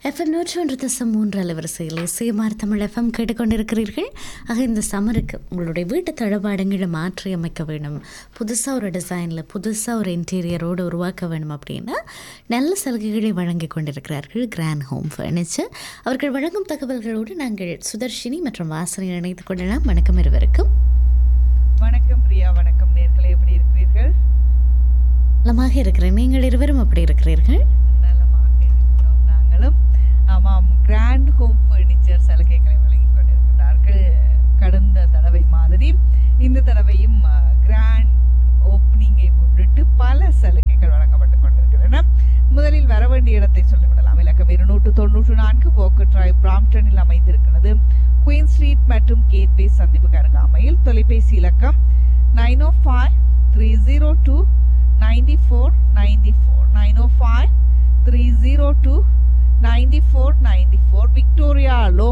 FM நூற்றி ஒன்று தசம் மூன்று அலைவரிசையில் சேமார் தமிழ் எஃப்எம் கேட்டுக்கொண்டிருக்கிறீர்கள் ஆக இந்த சம்மருக்கு உங்களுடைய வீட்டு தளபாடங்களை மாற்றி அமைக்க வேணும் புதுசாக ஒரு டிசைனில் புதுசாக ஒரு இன்டீரியரோடு உருவாக்க வேணும் அப்படின்னா நல்ல சலுகைகளை வழங்கி கொண்டிருக்கிறார்கள் கிராண்ட் ஹோம் ஃபர்னிச்சர் அவர்கள் வழங்கும் தகவல்களோடு நாங்கள் சுதர்ஷினி மற்றும் வாசனை இணைத்துக் கொள்ளலாம் வணக்கம் இருவருக்கும் வணக்கம் பிரியா வணக்கம் நேர்களே எப்படி இருக்கிறீர்கள் நலமாக இருக்கிறேன் நீங்கள் இருவரும் அப்படி இருக்கிறீர்கள் நலமாக இருக்கிறோம் நாங்களும் ஆமாம் கிராண்ட் ஹோம் ஃபர்னிச்சர் சலுகைகளை வழங்கிக் கொண்டிருக்கிறார்கள் கடந்த தடவை மாதிரி இந்த தடவையும் கிராண்ட் ஓப்பனிங்கை முன்னிட்டு பல சலுகைகள் வழங்கப்பட்டு கொண்டிருக்கின்றன முதலில் வர வேண்டிய இடத்தை சொல்லிவிடலாம் இலக்கம் இருநூற்று தொண்ணூற்று நான்கு போக்கு டிரைவ் பிராம்டனில் அமைந்திருக்கிறது குயின் ஸ்ட்ரீட் மற்றும் கேட்வே சந்திப்புக்கு அருகாமையில் தொலைபேசி இலக்கம் nine O five three zero two ninety four ninety four nine O five three zero two